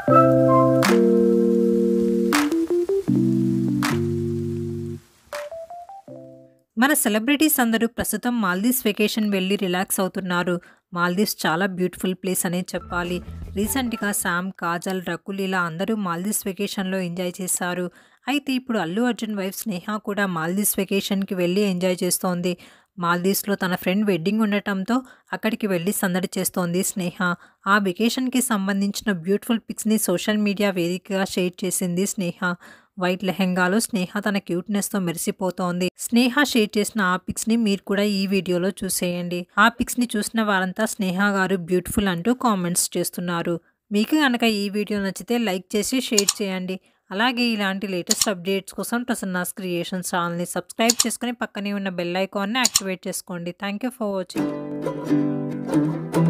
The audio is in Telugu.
మన సెలబ్రిటీస్ అందరూ ప్రస్తుతం మాల్దీవ్స్ వెకేషన్ వెళ్ళి రిలాక్స్ అవుతున్నారు మాల్దీవ్స్ చాలా బ్యూటిఫుల్ ప్లేస్ అనే చెప్పాలి రీసెంట్గా శామ్ కాజల్ రకుల్ ఇలా అందరూ మాల్దీవ్స్ వెకేషన్లో ఎంజాయ్ చేశారు అయితే ఇప్పుడు అల్లు అర్జున్ వైఫ్ స్నేహ కూడా మాల్దీవ్స్ వెకేషన్కి వెళ్ళి ఎంజాయ్ చేస్తోంది మాల్దీవ్స్లో తన ఫ్రెండ్ వెడ్డింగ్ ఉండటంతో అక్కడికి వెళ్ళి సందడి చేస్తోంది స్నేహ ఆ వెకేషన్కి సంబంధించిన బ్యూటిఫుల్ పిక్స్ని సోషల్ మీడియా వేదికగా షేర్ చేసింది స్నేహ వైట్ లెహెంగాలో స్నేహ తన క్యూట్నెస్తో మెరిసిపోతోంది స్నేహ షేర్ చేసిన ఆ పిక్స్ని మీరు కూడా ఈ వీడియోలో చూసేయండి ఆ పిక్స్ని చూసిన వారంతా స్నేహ గారు బ్యూటిఫుల్ అంటూ కామెంట్స్ చేస్తున్నారు మీకు కనుక ఈ వీడియో నచ్చితే లైక్ చేసి షేర్ చేయండి అలాగే ఇలాంటి లేటెస్ట్ అప్డేట్స్ కోసం ప్రసన్నాస్ క్రియేషన్స్ ఛానల్ని సబ్స్క్రైబ్ చేసుకుని పక్కనే ఉన్న బెల్ ఐకాన్ని యాక్టివేట్ చేసుకోండి థ్యాంక్ యూ ఫర్ వాచింగ్